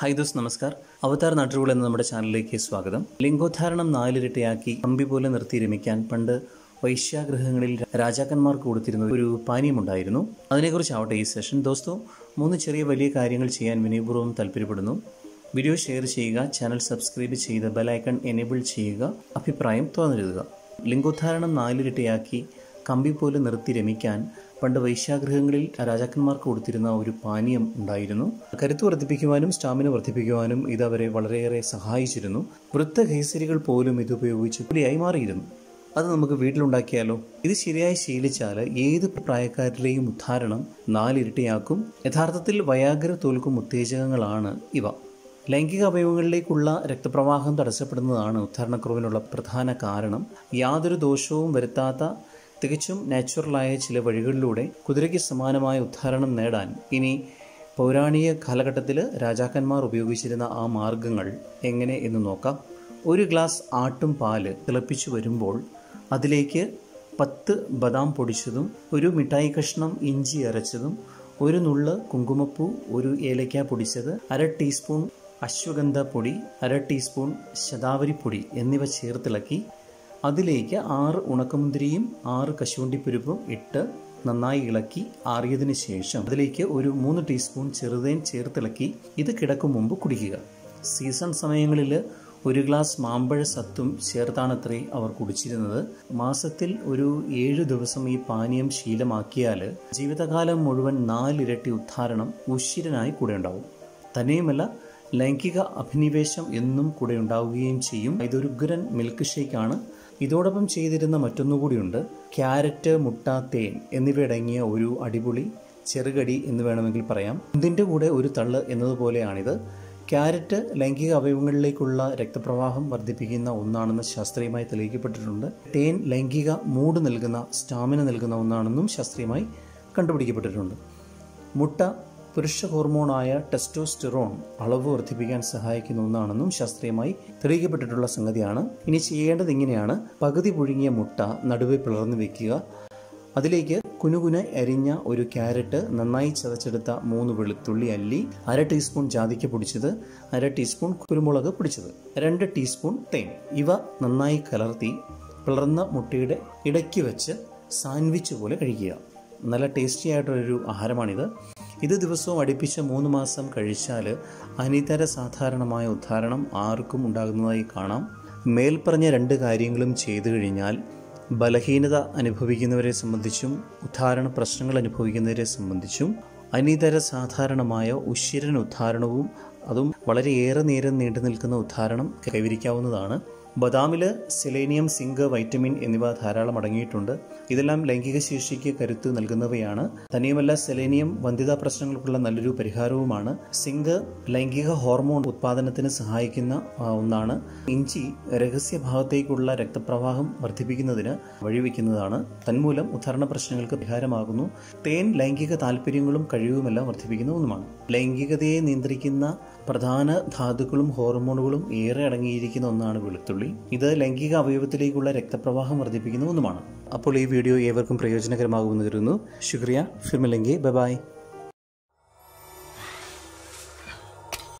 hi those നമസ്കാർ അവതാർ നാട്ടുകൾ എന്ന നമ്മുടെ ചാനലിലേക്ക് സ്വാഗതം ലിംഗോദ്ധാരണം നാലിരട്ടയാക്കി കമ്പി പോലെ നിർത്തി രമിക്കാൻ പണ്ട് വൈശ്യാഗ്രഹങ്ങളിൽ രാജാക്കന്മാർക്ക് കൊടുത്തിരുന്ന ഒരു പാനീയമുണ്ടായിരുന്നു അതിനെക്കുറിച്ചാവട്ടെ ഈ സെഷൻ ദോസ്തോ മൂന്ന് ചെറിയ വലിയ കാര്യങ്ങൾ ചെയ്യാൻ വിനയപൂർവ്വം താല്പര്യപ്പെടുന്നു വീഡിയോ ഷെയർ ചെയ്യുക ചാനൽ സബ്സ്ക്രൈബ് ചെയ്ത് ബെലൈക്കൺ എനേബിൾ ചെയ്യുക അഭിപ്രായം തുറന്നെഴുതുക ലിംഗോദ്ധാരണം നാലിരട്ടയാക്കി കമ്പി പോലെ നിർത്തി രമിക്കാൻ പണ്ട് വൈശ്യാഗ്രഹങ്ങളിൽ രാജാക്കന്മാർക്ക് കൊടുത്തിരുന്ന ഒരു പാനീയം ഉണ്ടായിരുന്നു കരുത്ത് വർദ്ധിപ്പിക്കുവാനും സ്റ്റാമിന വർദ്ധിപ്പിക്കുവാനും ഇത് അവരെ വളരെയേറെ സഹായിച്ചിരുന്നു വൃത്തകേസരികൾ പോലും ഇത് ഉപയോഗിച്ച് പുലിയായി മാറിയിരുന്നു അത് നമുക്ക് വീട്ടിലുണ്ടാക്കിയാലോ ഇത് ശരിയായി ശീലിച്ചാൽ ഏത് പ്രായക്കാരിലെയും ഉദ്ധാരണം നാലിരട്ടിയാക്കും യഥാർത്ഥത്തിൽ വയാഗ്ര തോൽക്കും ഉത്തേജകങ്ങളാണ് ഇവ ലൈംഗിക അവയവങ്ങളിലേക്കുള്ള രക്തപ്രവാഹം തടസ്സപ്പെടുന്നതാണ് ഉദ്ധാരണക്കുറവിനുള്ള പ്രധാന കാരണം യാതൊരു ദോഷവും വരുത്താത്ത തികച്ചും നാച്ചുറലായ ചില വഴികളിലൂടെ കുതിരയ്ക്ക് സമാനമായ ഉദ്ധാരണം നേടാൻ ഇനി പൗരാണിക കാലഘട്ടത്തിൽ രാജാക്കന്മാർ ഉപയോഗിച്ചിരുന്ന ആ മാർഗങ്ങൾ എങ്ങനെ എന്ന് നോക്കാം ഒരു ഗ്ലാസ് ആട്ടും പാല് തിളപ്പിച്ചു വരുമ്പോൾ അതിലേക്ക് പത്ത് ബദാം പൊടിച്ചതും ഒരു മിഠായി കഷ്ണം ഇഞ്ചി അരച്ചതും ഒരു നുള്ള് കുങ്കുമപ്പൂ ഒരു ഏലക്ക പൊടിച്ചത് അര ടീസ്പൂൺ അശ്വഗന്ധ പൊടി അര ടീസ്പൂൺ ശതാവരിപ്പൊടി എന്നിവ ചേർത്തിളക്കി അതിലേക്ക് ആറ് ഉണക്കമുന്തിരിയും ആറ് കശുവണ്ടിപ്പരിപ്പും ഇട്ട് നന്നായി ഇളക്കി ആറിയതിന് ശേഷം അതിലേക്ക് ഒരു മൂന്ന് ടീസ്പൂൺ ചെറുതേൻ ചേർത്തിളക്കി ഇത് കിടക്കും മുമ്പ് കുടിക്കുക സീസൺ സമയങ്ങളിൽ ഒരു ഗ്ലാസ് മാമ്പഴ സത്തും ചേർത്താണത്രേ അവർ കുടിച്ചിരുന്നത് മാസത്തിൽ ഒരു ഏഴു ദിവസം ഈ പാനീയം ശീലമാക്കിയാൽ ജീവിതകാലം മുഴുവൻ നാലിരട്ടി ഉദ്ധാരണം ഉശിരനായി കൂടെ ഉണ്ടാവും തന്നെയുമല്ല ലൈംഗിക അഭിനിവേശം എന്നും കൂടെ ഉണ്ടാവുകയും ചെയ്യും ഇതൊരു ഉഗ്രൻ മിൽക്ക് ഷേക്കാണ് ഇതോടൊപ്പം ചെയ്തിരുന്ന മറ്റൊന്നുകൂടിയുണ്ട് ക്യാരറ്റ് മുട്ട തേൻ എന്നിവയടങ്ങിയ ഒരു അടിപൊളി ചെറുകടി എന്ന് വേണമെങ്കിൽ പറയാം ഇതിൻ്റെ കൂടെ ഒരു തള്ള് എന്നതുപോലെയാണിത് ക്യാരറ്റ് ലൈംഗിക അവയവങ്ങളിലേക്കുള്ള രക്തപ്രവാഹം വർദ്ധിപ്പിക്കുന്ന ഒന്നാണെന്ന് ശാസ്ത്രീയമായി തെളിയിക്കപ്പെട്ടിട്ടുണ്ട് തേൻ ലൈംഗിക മൂഡ് നൽകുന്ന സ്റ്റാമിന നൽകുന്ന ഒന്നാണെന്നും ശാസ്ത്രീയമായി കണ്ടുപിടിക്കപ്പെട്ടിട്ടുണ്ട് മുട്ട പുരുഷ ഹോർമോണായ ടെസ്റ്റോസ്റ്റിറോൺ അളവ് വർദ്ധിപ്പിക്കാൻ സഹായിക്കുന്ന ഒന്നാണെന്നും ശാസ്ത്രീയമായി തെളിയിക്കപ്പെട്ടിട്ടുള്ള സംഗതിയാണ് ഇനി ചെയ്യേണ്ടത് ഇങ്ങനെയാണ് പകുതി പുഴുങ്ങിയ മുട്ട നടുവെ പിളർന്നു വെക്കുക അതിലേക്ക് കുനുകുന അരിഞ്ഞ ഒരു ക്യാരറ്റ് നന്നായി ചതച്ചെടുത്ത മൂന്ന് വെളുത്തുള്ളി അല്ലി അര ടീസ്പൂൺ ജാതിക്ക പൊടിച്ചത് അര ടീസ്പൂൺ കുരുമുളക് പൊടിച്ചത് രണ്ട് ടീസ്പൂൺ തേൻ ഇവ നന്നായി കലർത്തി പിളർന്ന മുട്ടയുടെ ഇടയ്ക്ക് വെച്ച് സാൻഡ്വിച്ച് പോലെ കഴിക്കുക നല്ല ടേസ്റ്റി ആയിട്ടുള്ളൊരു ആഹാരമാണിത് ഇത് ദിവസവും അടുപ്പിച്ച് മൂന്ന് മാസം കഴിച്ചാൽ അനിതര സാധാരണമായ ഉദ്ധാരണം ആർക്കും ഉണ്ടാകുന്നതായി കാണാം മേൽപ്പറഞ്ഞ രണ്ട് കാര്യങ്ങളും ചെയ്തു കഴിഞ്ഞാൽ ബലഹീനത അനുഭവിക്കുന്നവരെ സംബന്ധിച്ചും ഉദ്ധാരണ പ്രശ്നങ്ങൾ അനുഭവിക്കുന്നവരെ സംബന്ധിച്ചും അനിതര സാധാരണമായ ഉശിരൻ ഉദ്ധാരണവും അതും വളരെയേറെ നേരം നീണ്ടു നിൽക്കുന്ന ഉദ്ധാരണം കൈവരിക്കാവുന്നതാണ് ബദാമിൽ സെലേനിയം സിങ്ക് വൈറ്റമിൻ എന്നിവ ധാരാളം അടങ്ങിയിട്ടുണ്ട് ഇതെല്ലാം ലൈംഗിക ശേഷിക്ക് കരുത്ത് നൽകുന്നവയാണ് തന്നെയുമല്ല സെലേനിയം വന്ധ്യതാ പ്രശ്നങ്ങൾക്കുള്ള നല്ലൊരു പരിഹാരവുമാണ് സിങ്ക് ലൈംഗിക ഹോർമോൺ ഉത്പാദനത്തിന് സഹായിക്കുന്ന ഒന്നാണ് ഇഞ്ചി രഹസ്യഭാഗത്തേക്കുള്ള രക്തപ്രവാഹം വർദ്ധിപ്പിക്കുന്നതിന് വഴിവെക്കുന്നതാണ് തന്മൂലം ഉദ്ധാരണ പ്രശ്നങ്ങൾക്ക് പരിഹാരമാകുന്നു തേൻ ലൈംഗിക താല്പര്യങ്ങളും കഴിവുമെല്ലാം വർദ്ധിപ്പിക്കുന്ന ഒന്നുമാണ് ലൈംഗികതയെ നിയന്ത്രിക്കുന്ന പ്രധാന ധാതുക്കളും ഹോർമോണുകളും ഏറെ അടങ്ങിയിരിക്കുന്ന ഒന്നാണ് വെളുത്തുള്ളി ഇത് ലൈംഗിക അവയവത്തിലേക്കുള്ള രക്തപ്രവാഹം വർദ്ധിപ്പിക്കുന്ന ഒന്നുമാണ് അപ്പോൾ ഈ വീഡിയോ ഏവർക്കും പ്രയോജനകരമാകുമെന്ന് കരുതുന്നു ശുക്രിയ ഫിർമിലെങ്കി ബൈ